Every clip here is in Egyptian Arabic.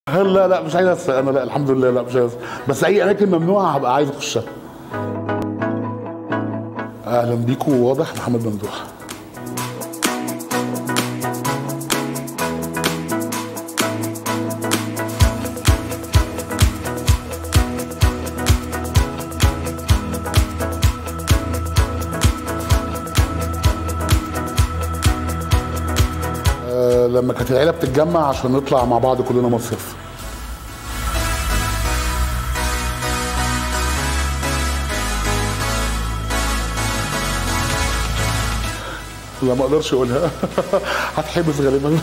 لا لا مش عايز اسرق انا لا الحمد لله لا مش عايز أسرق. بس اي اماكن ممنوعه هبقى عايز اخشها اهلا بيكم واضح محمد ممدوح آه، لما كانت العيله بتتجمع عشان نطلع مع بعض كلنا مصيف لا ما اقدرش اقولها هتحبس غالبا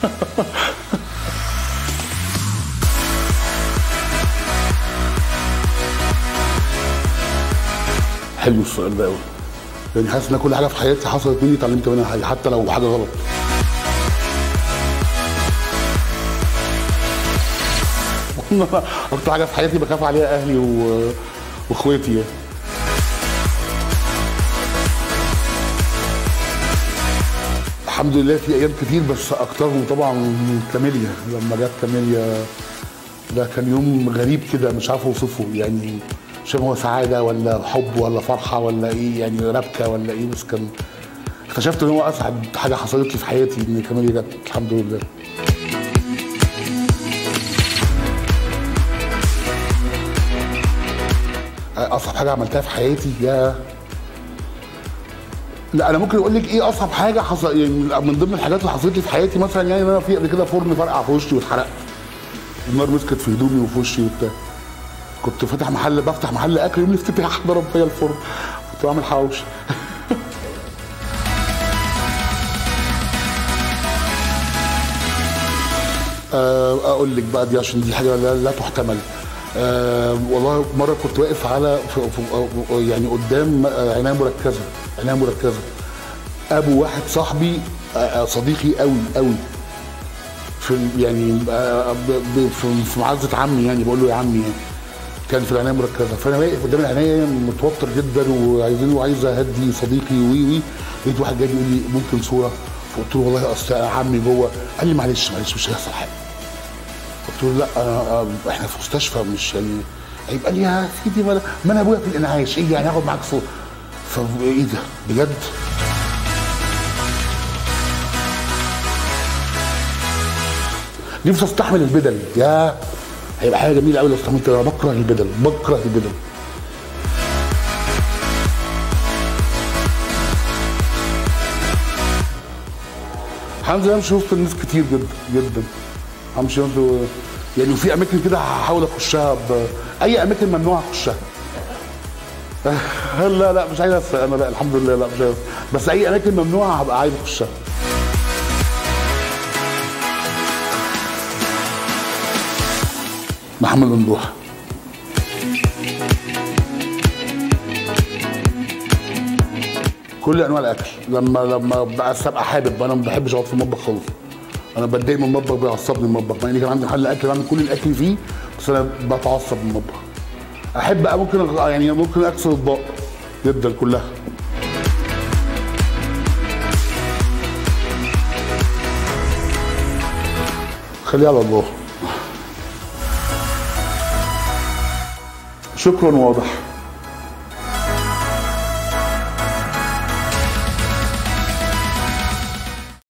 حلو السؤال ده قوي يعني حاسس ان كل حاجه في حياتي حصلت مني اتعلمت منها حاجه حتى لو حاجه غلط اكتر حاجه في حياتي بخاف عليها اهلي و... واخواتي يعني الحمد لله في ايام كتير بس اكترهم طبعا كاميليا لما جت كاميليا ده كان يوم غريب كده مش عارف اوصفه يعني مش عارف هو سعاده ولا حب ولا فرحه ولا ايه يعني ربكه ولا ايه بس كان اكتشفت ان هو اسعد حاجه حصلت لي في حياتي ان كاميليا جت الحمد لله اصعب حاجه عملتها في حياتي يا لا انا ممكن اقول لك ايه اصعب حاجه حصل يعني من ضمن الحاجات اللي حصلت لي في حياتي مثلا يعني إن انا في قبل كده فرن فرقع في وشي واتحرقت النار مسكت في هدومي وفي وشي وبتاع كنت فاتح محل بفتح محل اكل يوم الافتتاح ضرب فيا الفرن كنت بعمل حواوشي آه، اقول لك بقى دي عشان دي حاجه لا, لا تحتمل أه والله مره كنت واقف على في في يعني قدام آه، عنايه مركزه عنايه مركزه ابو واحد صاحبي آه، آه، صديقي قوي قوي في يعني آه، ب- ب- في- في معزه عمي يعني بقول له يا عمي يعني كان في العنايه المركزه فانا واقف قدام العنايه متوتر جدا وعايزين وعايز اهدي صديقي وي وي لقيت واحد جاي بيقول لي ممكن صوره فقلت له والله اصل عمي جوه قال لي معلش معلش مش هيحصل حاجه قلت له لا أنا احنا في مستشفى مش يعني هيبقى لي يا سيدي ما أنا- ما انا ابويا في الانعاش ايه يعني هاخد معاك صوت فايه ده بجد نفسي استحمل البدل يا هيبقى حاجه جميله قوي لو استحملت انا بكره البدل بكره البدل الحمد لله همشي وسط الناس كتير جدا جدا همشي وسط يعني وفي اماكن كده هحاول اخشها ب... اي اماكن ممنوع اخشها لا لا مش عايز اسرق انا لا الحمد لله لا مش عايز أسرق. بس اي اماكن ممنوعه هبقى عايز اخشها محمد ممدوح كل انواع الاكل لما لما بقى ابقى حابب انا ما بحبش اقعد في المطبخ خالص انا بتضايق من المطبخ بيعصبني المطبخ مع اني كان عندي محل اكل بعمل كل الاكل فيه بس انا بتعصب من المطبخ احب بقى ممكن أغ- يعني ممكن اكسر اطباق جدا كلها خليها على الله شكرا واضح